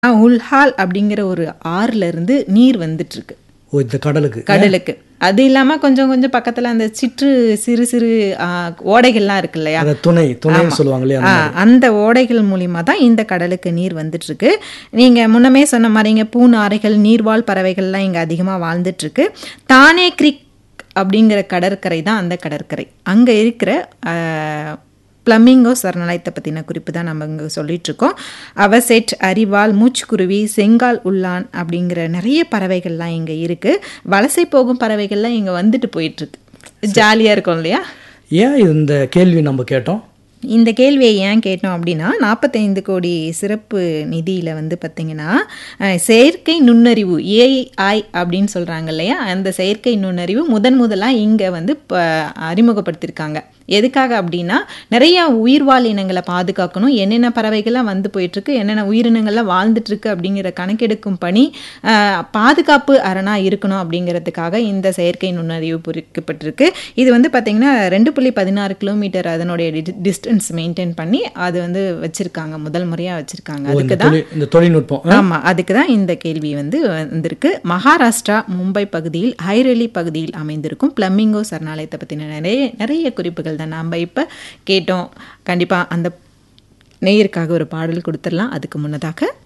உல்ஹால் அப்படிங்கிற ஒரு ஆறுல இருந்து நீர் வந்துட்டு இருக்கு ஓ இந்த கடலுக்கு கடலுக்கு அது இல்லாம கொஞ்சம் கொஞ்சம் பக்கத்துல அந்த சிற்று சிறு சிறு ஆ, ஓடைகள்லாம் இருக்கு இல்லையா அந்த துணை துணைன்னு சொல்லுவாங்க இல்லையா ஆ, அந்த ஓடைகள் மூலியமா தான் இந்த கடலுக்கு நீர் வந்துட்டு இருக்கு நீங்க முன்னமே சொன்ன மாதிரிங்க பூநாரைகள் நீர்வாழ் பறவைகள்லாம் இங்க அதிகமா வாழ்ந்துட்டு இருக்கு தானே கிரிக் அப்படிங்கிற கடற்கரை தான் அந்த கடற்கரை அங்க இருக்கிற ஆ, பிளமிங்கோ சரணாலயத்தை பற்றின குறிப்பு தான் நம்ம இங்கே சொல்லிட்டு இருக்கோம் அவசெட் அரிவாள் மூச்சுக்குருவி செங்கால் உள்ளான் அப்படிங்கிற நிறைய பறவைகள்லாம் இங்கே இருக்குது வலசை போகும் பறவைகள்லாம் இங்கே வந்துட்டு போயிட்டுருக்கு ஜாலியாக இருக்கும் இல்லையா ஏன் இந்த கேள்வி நம்ம கேட்டோம் இந்த கேள்வியை ஏன் கேட்டோம் அப்படின்னா நாற்பத்தைந்து கோடி சிறப்பு நிதியில் வந்து பார்த்திங்கன்னா அஹ், செயற்கை நுண்ணறிவு ஏஐ அப்படின்னு சொல்கிறாங்க இல்லையா அந்த செயற்கை நுண்ணறிவு முதன் முதலாக இங்கே வந்து இப்போ அறிமுகப்படுத்தியிருக்காங்க எதுக்காக அப்படின்னா நிறைய உயிர்வாழ் இனங்களை பாதுகாக்கணும் என்னென்ன பறவைகள்லாம் வந்து போயிட்டுருக்கு என்னென்ன உயிரினங்கள்லாம் வாழ்ந்துட்டுருக்கு அப்படிங்கிற கணக்கெடுக்கும் பணி அஹ், பாதுகாப்பு அரணா இருக்கணும் அப்படிங்கிறதுக்காக இந்த செயற்கை நுண்ணறிவு பொறிக்கப்பட்டிருக்கு இது வந்து பார்த்திங்கன்னா ரெண்டு புள்ளி பதினாறு கிலோமீட்டர் அதனுடைய டிஸ்டன்ஸ் மெயின்டைன் பண்ணி அது வந்து வச்சுருக்காங்க முதல் முறையாக வச்சுருக்காங்க ஓ, அதுக்கு இந்த தொழில் இந்த தொழில்நுட்பம் ஆமா அதுக்கு தான் இந்த கேள்வி வந்து வந்திருக்கு மகாராஷ்டிரா மும்பை பகுதியில் ஹைரெலி பகுதியில் அமைந்திருக்கும் பிளமிங்கோ சரணாலயத்தை பற்றின நிறைய நிறைய குறிப்புகள் தான் நாம் இப்போ கேட்டோம் கண்டிப்பாக அந்த நேயருக்காக ஒரு பாடல் கொடுத்துடலாம் அதுக்கு முன்னதாக